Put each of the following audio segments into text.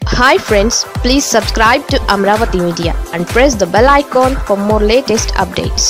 hi friends please subscribe to Amaravati media and press the bell icon for more latest updates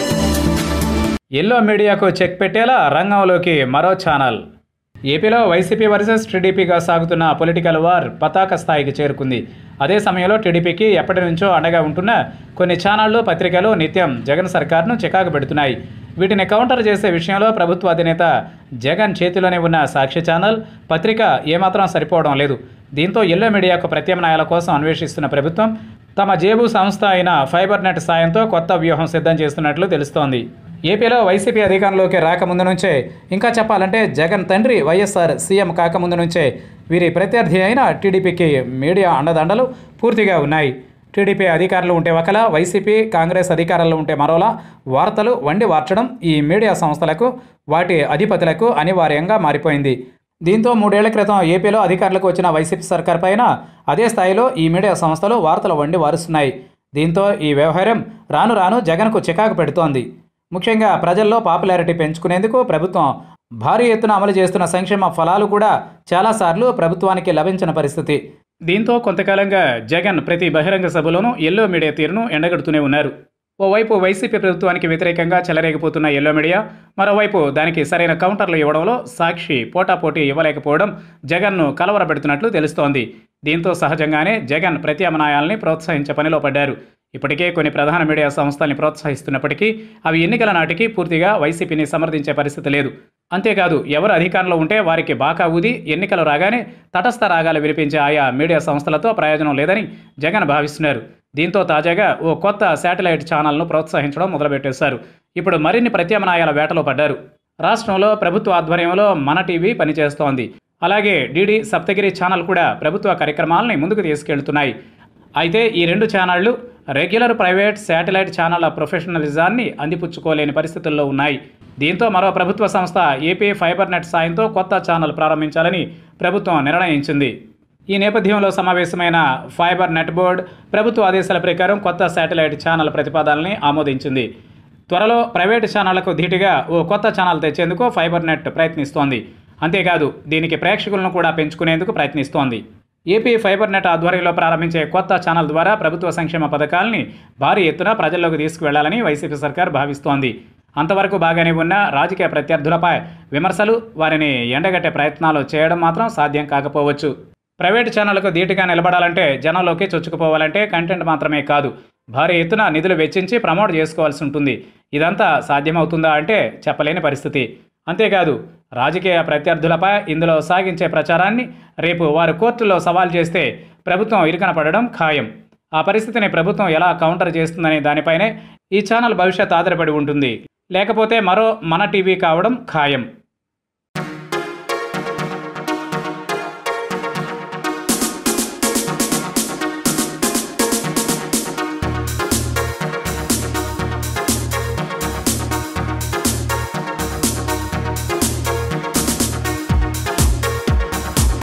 yellow మీడియాకు check పెట్టేలా రంగంలోకి మరో channel ఏపీలో YCP versus టీడీపీగా సాగుతున్న political war పతాక స్థాయికి చేరుకుంది అదే సమయంలో టీడీపీకి ఎప్పటి నుంచో అండగా ఉంటున్న కొన్ని ఛానళ్లు పత్రికలు నిత్యం జగన్ సర్కార్ను చికాకు పెడుతున్నాయి వీటిని కౌంటర్ చేసే విషయంలో ప్రభుత్వ అధినేత జగన్ చేతిలోనే ఉన్న సాక్షి ఛానల్ పత్రిక ఏమాత్రం సరిపోవడం లేదు దీంతో ఎల్లో మీడియాకు ప్రత్యామ్నాయాల కోసం అన్వేషిస్తున్న ప్రభుత్వం తమ జేబు సంస్థ అయిన ఫైబర్ నెట్ సాయంతో కొత్త వ్యూహం సిద్ధం చేస్తున్నట్లు తెలుస్తోంది ఏపీలో వైసీపీ అధికారంలోకి రాకముందు నుంచే ఇంకా చెప్పాలంటే జగన్ తండ్రి వైఎస్ఆర్ సీఎం కాకముందు నుంచే వీరి ప్రత్యర్థి అయిన టీడీపీకి మీడియా అండదండలు పూర్తిగా ఉన్నాయి టీడీపీ అధికారులు ఉంటే ఒకలా వైసీపీ కాంగ్రెస్ అధికారంలో ఉంటే మరోలా వార్తలు వండి వార్చడం ఈ మీడియా సంస్థలకు వాటి అధిపతులకు అనివార్యంగా మారిపోయింది దీంతో మూడేళ్ల క్రితం ఏపీలో అధికారులకు వచ్చిన వైసీపీ సర్కార్ పైన అదే స్థాయిలో ఈ మీడియా సంస్థలు వార్తలు వండి వారుస్తున్నాయి దీంతో ఈ వ్యవహారం రాను రాను జగన్కు చికాకు పెడుతోంది ముఖ్యంగా ప్రజల్లో పాపులారిటీ పెంచుకునేందుకు ప్రభుత్వం భారీ ఎత్తున అమలు చేస్తున్న సంక్షేమ ఫలాలు కూడా చాలాసార్లు ప్రభుత్వానికి లభించిన పరిస్థితి దీంతో కొంతకాలంగా జగన్ ప్రతి బహిరంగ సభలోనూ ఎల్లో మీడియా తీరును ఎండగడుతూనే ఉన్నారు ఓవైపు వైసీపీ ప్రభుత్వానికి వ్యతిరేకంగా చెలరేగిపోతున్న ఎల్లో మీడియా మరోవైపు దానికి సరైన కౌంటర్లు ఇవ్వడంలో సాక్షి పోటాపోటీ ఇవ్వలేకపోవడం జగన్ను కలవరపెడుతున్నట్లు తెలుస్తోంది దీంతో సహజంగానే జగన్ ప్రత్యామ్నాయాల్ని ప్రోత్సహించే పనిలో పడ్డారు ఇప్పటికే కొన్ని ప్రధాన మీడియా సంస్థల్ని ప్రోత్సహిస్తున్నప్పటికీ అవి ఎన్నికల నాటికి పూర్తిగా వైసీపీని సమర్థించే పరిస్థితి లేదు అంతేకాదు ఎవరు అధికారంలో ఉంటే వారికి బాకా ఊది ఎన్నికలు రాగానే తటస్థ రాగాలు వినిపించే ఆయా మీడియా సంస్థలతో ప్రయోజనం లేదని జగన్ భావిస్తున్నారు దీంతో తాజాగా ఓ కొత్త శాటిలైట్ ఛానల్ను ప్రోత్సహించడం మొదలుపెట్టేశారు ఇప్పుడు మరిన్ని ప్రత్యామ్నాయాల వేటలో పడ్డారు రాష్ట్రంలో ప్రభుత్వ ఆధ్వర్యంలో మన టీవీ పనిచేస్తోంది అలాగే డీడీ సప్తగిరి ఛానల్ కూడా ప్రభుత్వ కార్యక్రమాలని ముందుకు తీసుకెళ్తున్నాయి అయితే ఈ రెండు ఛానళ్లు రెగ్యులర్ ప్రైవేట్ శాటిలైట్ ఛానళ్ల ప్రొఫెషనలిజాన్ని అందిపుచ్చుకోలేని పరిస్థితుల్లో ఉన్నాయి దీంతో మరో ప్రభుత్వ సంస్థ ఏపీ ఫైబర్ నెట్ సాయంతో కొత్త ఛానల్ ప్రారంభించాలని ప్రభుత్వం నిర్ణయించింది ఈ నేపథ్యంలో సమావేశమైన ఫైబర్ నెట్ బోర్డ్ ప్రభుత్వ ఆదేశాల ప్రకారం కొత్త శాటిలైట్ ఛానల్ ప్రతిపాదనల్ని ఆమోదించింది త్వరలో ప్రైవేటు ఛానళ్లకు ధీటుగా ఓ కొత్త ఛానల్ తెచ్చేందుకు ఫైబర్ నెట్ ప్రయత్నిస్తోంది అంతేకాదు దీనికి ప్రేక్షకులను కూడా పెంచుకునేందుకు ప్రయత్నిస్తోంది ఏపీ ఫైబర్ నెట్ ఆధ్వర్యంలో ప్రారంభించే కొత్త ఛానల్ ద్వారా ప్రభుత్వ సంక్షేమ పథకాలని భారీ ఎత్తున ప్రజల్లోకి తీసుకువెళ్లాలని వైసీపీ సర్కార్ భావిస్తోంది అంతవరకు బాగానే ఉన్న రాజకీయ ప్రత్యర్థులపై విమర్శలు వారిని ఎండగట్టే ప్రయత్నాలు చేయడం మాత్రం సాధ్యం కాకపోవచ్చు ప్రైవేటు ఛానళ్లకు ధీటుగా నిలబడాలంటే జనంలోకి చొచ్చుకుపోవాలంటే కంటెంట్ మాత్రమే కాదు భారీ ఎత్తున నిధులు వెచ్చించి ప్రమోట్ చేసుకోవాల్సి ఉంటుంది ఇదంతా సాధ్యమవుతుందా అంటే చెప్పలేని పరిస్థితి అంతేకాదు రాజకీయ ప్రత్యర్థులపై ఇందులో సాగించే ప్రచారాన్ని రేపు వారు కోర్టులో సవాల్ చేస్తే ప్రభుత్వం ఇరుకన పడడం ఖాయం ఆ పరిస్థితిని ప్రభుత్వం ఎలా కౌంటర్ చేస్తుందనే దానిపైనే ఈ ఛానల్ భవిష్యత్ ఆధారపడి ఉంటుంది లేకపోతే మరో మన టీవీ కావడం ఖాయం